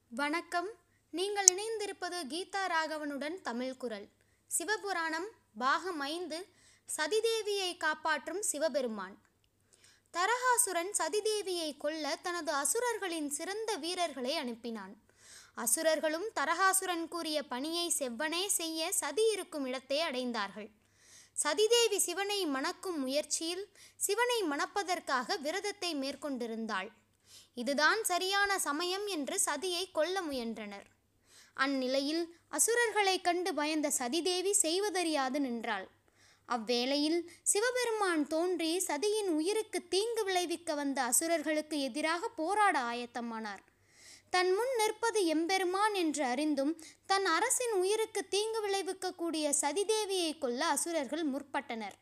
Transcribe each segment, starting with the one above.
வணக்கம் நீங்கள் இணைந்திருப்பது கீதா ராகவனுடன் தமிழ் குரல் சிவபுராணம் பாகம் ஐந்து சதிதேவியை காப்பாற்றும் சிவபெருமான் தரகாசுரன் சதிதேவியை கொல்ல தனது அசுரர்களின் சிறந்த வீரர்களை அனுப்பினான் அசுரர்களும் தரகாசுரன் கூறிய பணியை செவ்வனே செய்ய சதி இருக்கும் இடத்தை அடைந்தார்கள் சதிதேவி சிவனை மணக்கும் முயற்சியில் சிவனை மணப்பதற்காக விரதத்தை மேற்கொண்டிருந்தாள் இதுதான் சரியான சமயம் என்று சதியை கொல்ல முயன்றனர் அந்நிலையில் அசுரர்களைக் கண்டு பயந்த சதிதேவி செய்வதறியாது நின்றாள் அவ்வேளையில் சிவபெருமான் தோன்றி சதியின் உயிருக்கு தீங்கு விளைவிக்க வந்த அசுரர்களுக்கு எதிராக போராட ஆயத்தமானார் தன் முன் நிற்பது எம்பெருமான் என்று அறிந்தும் தன் அரசின் உயிருக்கு தீங்கு விளைவிக்கக்கூடிய சதிதேவியை கொல்ல அசுரர்கள் முற்பட்டனர்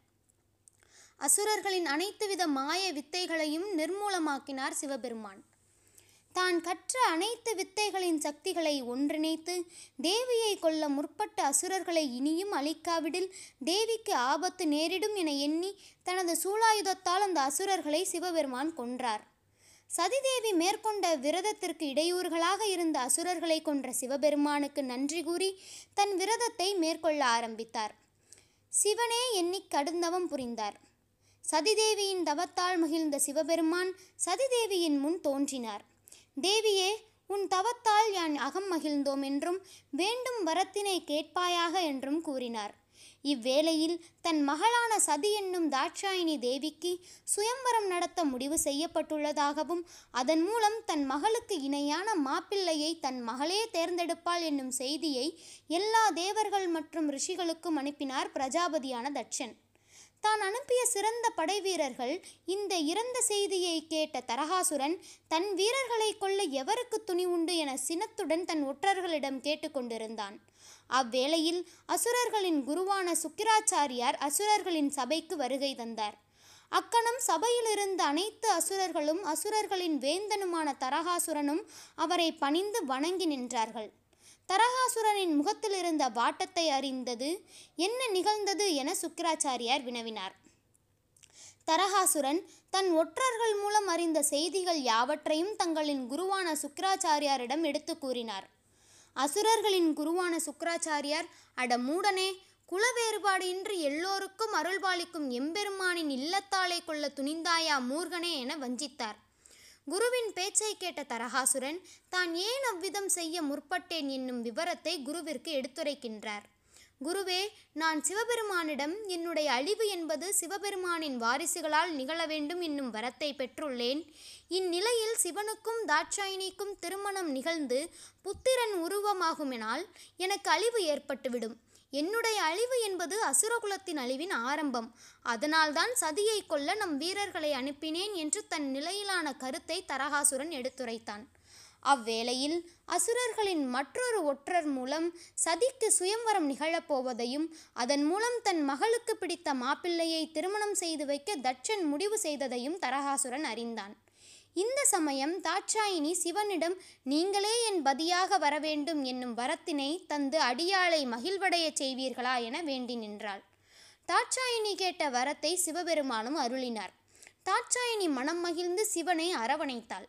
அசுரர்களின் அனைத்துவித மாய வித்தைகளையும் நிர்மூலமாக்கினார் சிவபெருமான் தான் கற்ற அனைத்து வித்தைகளின் சக்திகளை ஒன்றிணைத்து தேவியை கொல்ல முற்பட்ட அசுரர்களை இனியும் அழிக்காவிடில் தேவிக்கு ஆபத்து நேரிடும் என எண்ணி தனது சூலாயுதத்தால் அந்த அசுரர்களை சிவபெருமான் கொன்றார் சதிதேவி மேற்கொண்ட விரதத்திற்கு இடையூறுகளாக இருந்த அசுரர்களை கொன்ற சிவபெருமானுக்கு நன்றி கூறி தன் விரதத்தை மேற்கொள்ள ஆரம்பித்தார் சிவனே எண்ணி கடுந்தவம் புரிந்தார் சதிதேவியின் தவத்தால் மகிழ்ந்த சிவபெருமான் சதிதேவியின் முன் தோன்றினார் தேவியே உன் தவத்தால் யான் அகம் மகிழ்ந்தோம் என்றும் வேண்டும் வரத்தினை கேட்பாயாக என்றும் கூறினார் இவ்வேளையில் தன் மகளான சதி என்னும் தாட்சாயினி தேவிக்கு சுயம்பரம் நடத்த முடிவு செய்யப்பட்டுள்ளதாகவும் அதன் மூலம் தன் மகளுக்கு இணையான மாப்பிள்ளையை தன் மகளே தேர்ந்தெடுப்பாள் என்னும் செய்தியை எல்லா தேவர்கள் மற்றும் ரிஷிகளுக்கும் அனுப்பினார் பிரஜாபதியான தட்சன் தான் அனுப்பிய சிறந்த படைவீரர்கள் இந்த இறந்த செய்தியை கேட்ட தரகாசுரன் தன் வீரர்களை கொல்ல எவருக்கு துணி உண்டு என சினத்துடன் தன் ஒற்றர்களிடம் கேட்டுக்கொண்டிருந்தான் அவ்வேளையில் அசுரர்களின் குருவான சுக்கிராச்சாரியார் அசுரர்களின் சபைக்கு வருகை தந்தார் அக்கணம் சபையில் இருந்த அனைத்து அசுரர்களும் அசுரர்களின் வேந்தனுமான தரகாசுரனும் அவரை பணிந்து வணங்கி நின்றார்கள் தரகாசுரனின் முகத்தில் இருந்த வாட்டத்தை அறிந்தது என்ன நிகழ்ந்தது என சுக்கிராச்சாரியார் வினவினார் தரகாசுரன் தன் ஒற்றர்கள் மூலம் அறிந்த செய்திகள் யாவற்றையும் தங்களின் குருவான சுக்கிராச்சாரியாரிடம் எடுத்து கூறினார் அசுரர்களின் குருவான சுக்கிராச்சாரியார் அட மூடனே குல வேறுபாடு இன்றி எல்லோருக்கும் அருள்பாலிக்கும் எம்பெருமானின் இல்லத்தாளை கொள்ள துணிந்தாயா மூர்கனே என வஞ்சித்தார் குருவின் பேச்சை கேட்ட தரகாசுரன் தான் ஏன் அவ்விதம் செய்ய முற்பட்டேன் என்னும் விவரத்தை குருவிற்கு எடுத்துரைக்கின்றார் குருவே நான் சிவபெருமானிடம் என்னுடைய அழிவு என்பது சிவபெருமானின் வாரிசுகளால் நிகழ வேண்டும் என்னும் வரத்தை பெற்றுள்ளேன் இந்நிலையில் சிவனுக்கும் தாட்சாயினிக்கும் திருமணம் நிகழ்ந்து புத்திரன் உருவமாகுமெனால் எனக்கு அழிவு ஏற்பட்டுவிடும் என்னுடைய அழிவு என்பது அசுரகுலத்தின் அழிவின் ஆரம்பம் அதனால்தான் சதியை கொல்ல நம் வீரர்களை அனுப்பினேன் என்று தன் நிலையிலான கருத்தை தரகாசுரன் எடுத்துரைத்தான் அவ்வேளையில் அசுரர்களின் மற்றொரு ஒற்றர் மூலம் சதிக்கு சுயம்வரம் நிகழப்போவதையும் அதன் மூலம் தன் மகளுக்கு பிடித்த மாப்பிள்ளையை திருமணம் செய்து வைக்க தட்சன் முடிவு செய்ததையும் தரகாசுரன் அறிந்தான் இந்த சமயம் தாட்சாயினி சிவனிடம் நீங்களே என் பதியாக வரவேண்டும் என்னும் வரத்தினை தந்து அடியாளை மகிழ்வடையச் செய்வீர்களா என வேண்டி நின்றாள் தாட்சாயினி கேட்ட வரத்தை சிவபெருமானும் அருளினார் தாட்சாயினி மனம் மகிழ்ந்து சிவனை அரவணைத்தாள்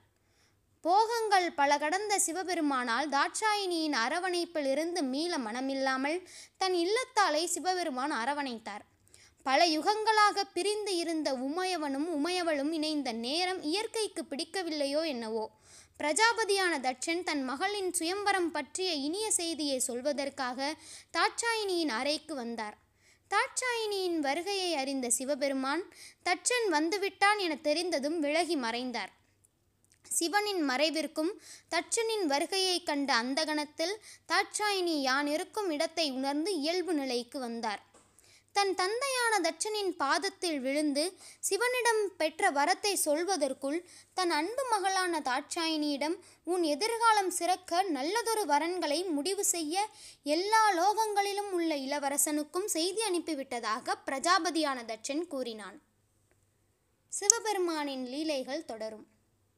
போகங்கள் பல கடந்த சிவபெருமானால் தாட்சாயினியின் அரவணைப்பிலிருந்து மீள மனமில்லாமல் தன் இல்லத்தாலை சிவபெருமான் அரவணைத்தார் பல யுகங்களாக பிரிந்து இருந்த உமையவனும் உமையவளும் இணைந்த நேரம் இயற்கைக்கு பிடிக்கவில்லையோ என்னவோ பிரஜாபதியான தட்சன் தன் மகளின் சுயம்பரம் பற்றிய இனிய செய்தியை சொல்வதற்காக தாட்சாயினியின் அறைக்கு வந்தார் தாட்சாயினியின் வருகையை அறிந்த சிவபெருமான் தட்சன் வந்துவிட்டான் என தெரிந்ததும் விலகி மறைந்தார் சிவனின் மறைவிற்கும் தட்சனின் வருகையை கண்ட அந்த கணத்தில் தாட்சாயினி யான் இருக்கும் இடத்தை உணர்ந்து இயல்பு நிலைக்கு வந்தார் தன் தந்தையான தட்சனின் பாதத்தில் விழுந்து சிவனிடம் பெற்ற வரத்தை சொல்வதற்குள் தன் அன்பு மகளான தாட்சாயினியிடம் உன் எதிர்காலம் சிறக்க நல்லதொரு வரன்களை முடிவு செய்ய எல்லா லோகங்களிலும் உள்ள இளவரசனுக்கும் செய்தி அனுப்பிவிட்டதாக பிரஜாபதியான தட்சன் கூறினான் சிவபெருமானின் லீலைகள் தொடரும்